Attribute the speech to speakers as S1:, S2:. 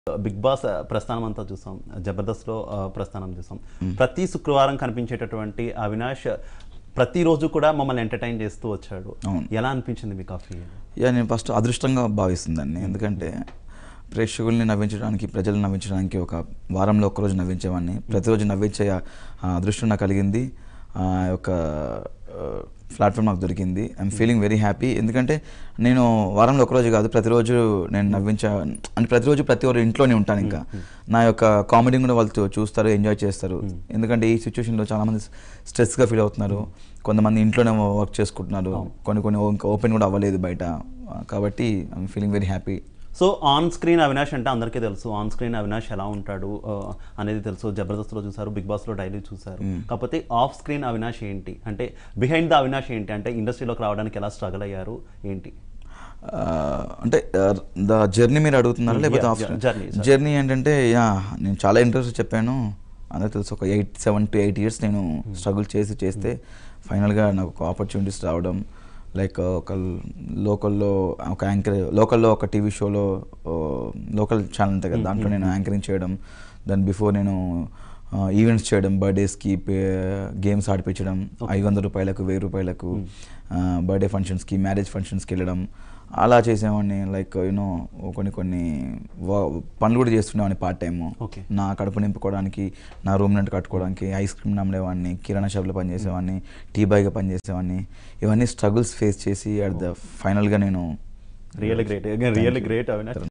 S1: Big boss ఆ, ప్రస్థానం అంతా చూసాం జబర్దస్త్లో ఆ, ప్రస్థానం చూసాం ప్రతి శుక్రవారం కనిపించేటటువంటి అవినాష్ ప్రతిరోజు కూడా మమ్మల్ని ఎంటర్టైన్ చేస్తూ వచ్చాడు
S2: అవును.
S1: ఎలా అనిపించింది మీకు ఆ ఫీల్
S2: యా నేను ఫస్ట్ అదృష్టంగా భావిస్తుందండి ఎందుకంటే ప్రేక్షకుల్ని నవ్వించడానికి ప్రజలు నవ్వించడానికి ఒక వారంలో ఒకరోజు నవ్వించేవాడిని ప్రతిరోజు నవ్వించే ఆ అదృష్టం నాకు కలిగింది ఆ యొక్క ప్లాట్ఫామ్ నాకు దొరికింది ఐఎమ్ ఫీలింగ్ వెరీ హ్యాపీ ఎందుకంటే నేను వారంలో ఒకరోజు కాదు ప్రతిరోజు నేను నవ్వించా అంటే ప్రతిరోజు ప్రతి ఒక్కరు ఇంట్లోనే ఉంటాను ఇంకా నా యొక్క కామెడీ కూడా వాళ్ళు చూ- చూస్తారు ఎంజాయ్ చేస్తారు ఎందుకంటే ఈ సిచ్యువేషన్లో చాలామంది స్ట్రెస్గా ఫీల్ అవుతున్నారు కొంతమంది ఇంట్లోనే వర్క్ చేసుకుంటున్నారు కొన్ని కొన్ని ఇంకా ఓపెన్ కూడా అవ్వలేదు బయట కాబట్టి I'm feeling very happy
S1: so on screen Avinash అంటే అందరికీ తెలుసు ఆన్ స్క్రీన్ అవినాష్ ఎలా ఉంటాడు ఆ, అనేది తెలుసు జబర్దస్త్లో చూసారు బిగ్ బాస్లో డైలీ చూసారు కాకపోతే ఆఫ్ స్క్రీన్ అవినాష్ ఏంటి అంటే బిహైండ్ ద అవినాష్ ఏంటి అంటే ఇండస్ట్రీలోకి రావడానికి ఎలా స్ట్రగుల్ అయ్యారు ఏంటి
S2: అంటే ద జర్నీ మీరు అడుగుతున్నారా
S1: Mm,
S2: లేకపోతే
S1: yeah,
S2: after
S1: yeah, journey, sorry.
S2: Journey ఏంటంటే యా నేను చాలా ఇంట్రెస్ట్ చెప్పాను అందరూ తెలుసు ఒక eight seven to eight years నేను స్ట్రగుల్ చేసి చేస్తే ఫైనల్గా నాకు ఒక ఆపర్చునిటీస్ రావడం లైక్ ఒక లోకల్లో ఒక యాంకర్ లోకల్లో ఒక టీవీ షోలో లోకల్ ఛానల్ ఉంటాయి కదా దాంట్లో నేను యాంకరింగ్ చేయడం దాని బిఫోర్ నేను ఈవెంట్స్ చేయడం బర్త్డేస్కి గేమ్స్ ఆడిపించడం ఐదు వందల రూపాయలకు వెయ్యి రూపాయలకు బర్త్డే ఫంక్షన్స్కి మ్యారేజ్ ఫంక్షన్స్కి వెళ్ళడం అలా చేసేవాడిని లైక్ యూనో కొన్ని కొన్ని వ- పనులు కూడా చేస్తుండేవాడిని పార్ట్ టైం
S1: Okay.
S2: నా కడుపు నింపుకోవడానికి నా రూమ్ రెంట్ కట్టుకోవడానికి ఐస్ క్రీమ్ నమ్మలేవాడిని కిరాణా షాప్లో పనిచేసేవాడిని టీ బాయ్గా పనిచేసేవాడిని ఇవన్నీ స్ట్రగుల్స్ ఫేస్ చేసి అట్ ద ఫైనల్గా నేను
S1: really great really great Avinash